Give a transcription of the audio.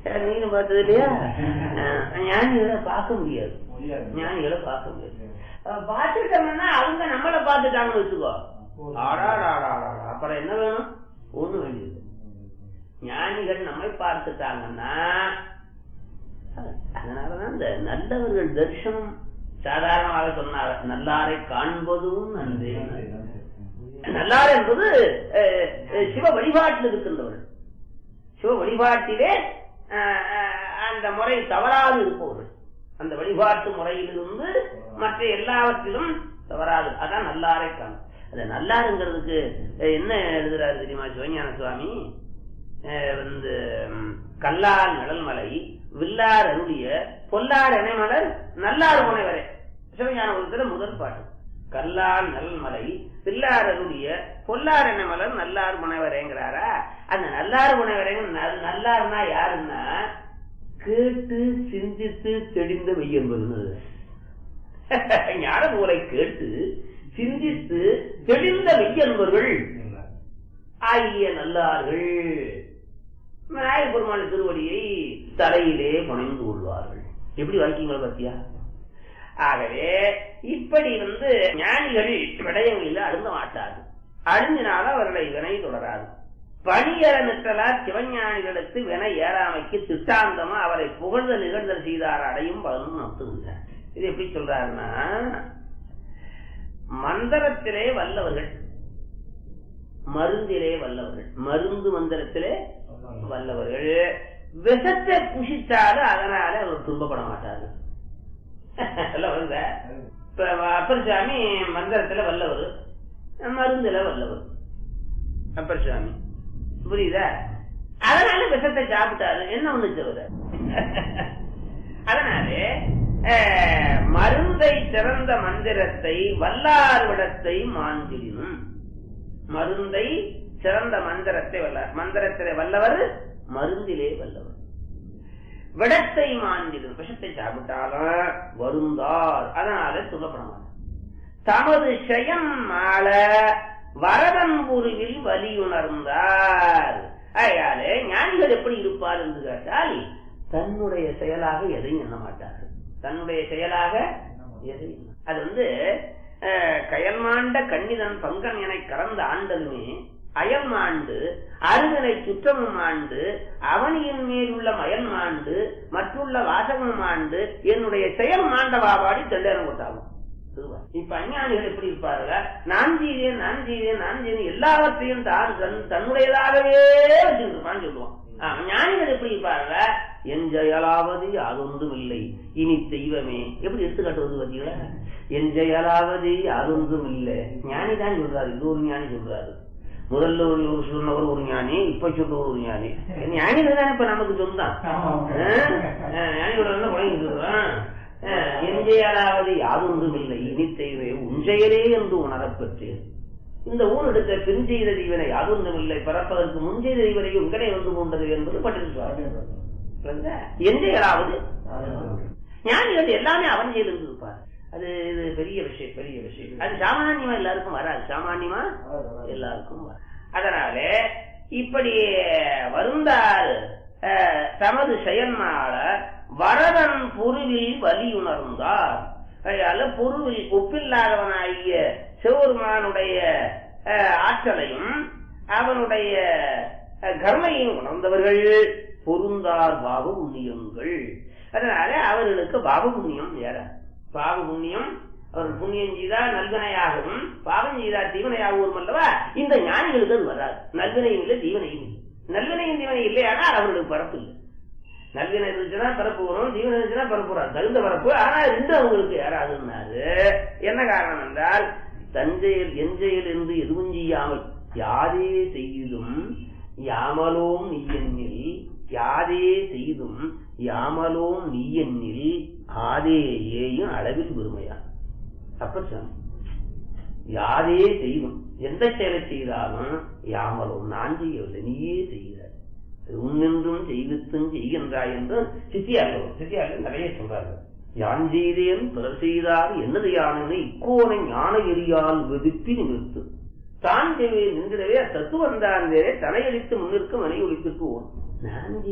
நீங்க பார்த்தது இல்லையா அஹ், ஞானிகளை பார்க்க முடியாது ஞானிகளை பார்க்க முடியாது அஹ், பார்த்துட்டோம்னா அவங்க நம்மளை பார்த்துட்டாங்கன்னு வச்சுக்கோ ஆடாடாடாடா அப்புறம் என்ன வேணும் ஒண்ணு வேண்டியது ஞானிகள் நம்மை பார்த்துட்டாங்கன்னா அதனாலதான் இந்த நல்லவர்கள் தரிசனம் சாதாரணமாக சொன்னார் நல்லாரை காண்பதும் நன்றே நல்லார் என்பது அஹ், அஹ், சிவ வழிபாட்டில் இருக்கின்றவர்கள் சிவ வழிபாட்டிலே அஹ், அஹ், அந்த முறை தவறாது இருப்பவர்கள் அந்த வழிபாட்டு முறையிலிருந்து மற்ற எல்லாவற்றிலும் தவறாது அதான் நல்லாரை காணும் அந்த நல்லாருங்கிறதுக்கு அஹ், என்ன எழுதுறாரு தெரியுமா சிவஞான சுவாமி அஹ், வந்து ம், கல்லார் நிழல்மலை வில்லார் அருளிய பொல்லார் இணைமலர் நல்லார் முனைவரே சிவஞான ஒருத்தர முதல் பாட்டு கல்லார் நல்மலை பில்லார் அருளிய பொல்லார் இணைமலர் நல்லார் முனைவரேங்கிறாரா அந்த நல்லார் முனைவரேங்க நல்- நல்லார்னா யாருன்னா கேட்டு சிந்தித்து தெளிந்த மெய்யன்பது ஞான நூலை கேட்டு சிந்தித்து தெளிந்த மெய்யன்பர்கள் ஆகிய நல்லார்கள் விநாயகப் பெருமாள் திருவடியை தலையிலே புனைந்து கொள்வார்கள் எப்படி வாக்கியங்களை பத்தியா ஆகவே இப்படி வந்து ஞானிகள் விடயங்களில் அழுந்த மாட்டார்கள் அழுந்தினால அவர்களை வினை தொடராது பணியற நிற்றலா சிவஞானிகளுக்கு வினை ஏறாமைக்கு திட்டாந்தமா அவரை புகழ்ந்த நிகழ்தல் செய்தார் அடையும் பலனும் நடத்துகின்றார் இது எப்படி சொல்றாருன்னா மந்திரத்திலே வல்லவர்கள் மருந்திலே வல்லவர்கள் மருந்து மந்திரத்திலே வல்லவர்கள் விஷத்தை புஷித்தாலும் அதனால அவர் துன்பப்பட மாட்டார்கள் இல்ல வருத இப்ப அப்பர் சாமி மந்திரத்துல வல்லவர் மருந்துல வல்லவர் அப்பர் சாமி புரியுதா அதனால விஷத்தை சாப்பிட்டாரு என்ன ஒண்ணு சொல்ற அதனாலே அஹ், மருந்தை சிறந்த மந்திரத்தை வல்லார் விடத்தை மாஞ்சிலினும் மருந்தை சிறந்த மந்திரத்தை வல்லார் மந்திரத்திலே வல்லவர் மருந்திலே வல்லவர் விடத்தை மாஞ்சிலும் விஷத்தை சாப்பிட்டாலும் வருந்தார் அதனால சொல்லப்பட மாட்டார் தமது செயம் மாள வரதன்புருவில் வலியுணர்ந்தார் ஆகையாலே ஞானிகள் எப்படி இருப்பார் என்று கேட்டால் தன்னுடைய செயலாக எதையும் எண்ண மாட்டார்கள் தன்னுடைய செயலாக எதையும் எண்ண- அது வந்து அஹ், கயல்மாண்ட கண்ணிதன் பங்கன் என கறந்த ஆண்டதுமே அயல் மாண்டு அருகனை சுற்றமும் ஆண்டு அவனியின் மேல் உள்ள மயல் மாண்டு மற்றுள்ள வாசகமும் ஆண்டு என்னுடைய செயல் மாண்டவாபாடி தெள்ளேரம் கொட்டாகும் திருவா- இப்ப அஞ்ஞானிகள் எப்படி இருப்பார்கள் நான் செய்தேன் நான் செய்தேன் நான் செய்தேன் எல்லாவற்றையும் தான் தன் தன்னுடையதாகவே வச்சிருப்பான்னு சொல்லுவான் ஆ, ஞானிகள் எப்படி இருப்பார்கள் என் செயலாவது யாதொன்றும் இல்லை இனி தெய்வமே எப்படி எடுத்துக்காட்டுவது பார்த்தீங்களா என் செயலாவது யாதொன்றும் இல்லை ஞானி தான் சொல்றாரு இது ஒரு ஞானி சொல்றாரு முதல்ல ஒரு ஒரு சொன்னவர் ஒரு ஞானி இப்ப சொல்றவர் ஒரு ஞானி ஞானிகள் தானே இப்ப நமக்கு சொந்தம் ஞானிகளோட குழந்தை சொல்றான் எஞ்சையாலாவது யாதொன்றும் இல்லை இனி தெய்வே உன் செயலே என்று உணரப்பெற்றேன் இந்த ஊர் எடுத்த பின் செய்த தீவனை யாதொன்றும் இல்லை பிறப்பதற்கு முன் செய்த தீவனை உங்கனே வந்து கொண்டது என்பது பட்டிருப்பார் எஞ்சையாலாவது ஞானிகள் எல்லாமே அவன் செய்து இருப்பார் அது இது பெரிய விஷயம் பெரிய விஷயம் அது சாமானியமா எல்லாருக்கும் வராது சாமானியமா எல்லாருக்கும் வராது. அதனால இப்படி வருந்தார் அஹ், தமது செயல்மால வரதன் பொருவில் வலியுணர்ந்தார் அதனால பொருவில் ஒப்பில்லாதவனாகிய சிவபெருமானுடைய அஹ், ஆற்றலையும் அவனுடைய அஹ், கர்மையும் உணர்ந்தவர்கள் பொருந்தார் பாவ புண்ணியங்கள் அதனால அவர்களுக்கு பாவ புண்ணியம் ஏறாது பாவ புண்ணியம் அவர் புண்ணியம் செய்தா நல்வினையாகவும் பாவம் செய்தா தீவனையாகவும் அல்லவா இந்த ஞானிகளுக்கு அது வராது நல்வினையும் இல்லை தீவனையும் இல்லை நல்வினையும் தீவனை இல்லையானால் அவர்களுக்கு பரப்பு இல்லை நல்வினை இருந்துச்சுன்னா பரப்பு வரும் தீவனை இருந்துச்சுன்னா பரப்பு வராது தகுந்த பரப்பு ஆனா ரெண்டு அவங்களுக்கு யாராதுன்னாரு என்ன காரணம் என்றால் தஞ்சையில் எஞ்செயல் என்று எதுவும் செய்யாமல் யாரே செய்தும் யாமலோம் நீயெண்ணில் யாதே செய்தும் யாமலோம் நீயெண்ணில் ஆதேயேயும் அளவில் பெருமையா அப்ப சாமி யாரே செய்யும் எந்த செயலை செய்தாலும் யாமலும் நான் செய்யவில்லை நீயே செய்கிறாய் உன்னின்றும் செய்வித்தும் செய்கின்றாய் என்று சித்தியார்கள் சித்தியார்கள் நிறைய சொல்றார்கள் யான் செய்தேன் பிறர் செய்தார் என்னது யானை இக்கோனை ஞான எரியால் வெதுப்பி நிமிர்த்து தான் செய்வே நின்றிடவே தத்துவந்தான் வேறே தலையடித்து முன்னிற்கும் மனை ஒழித்துட்டு ஓடும் நான்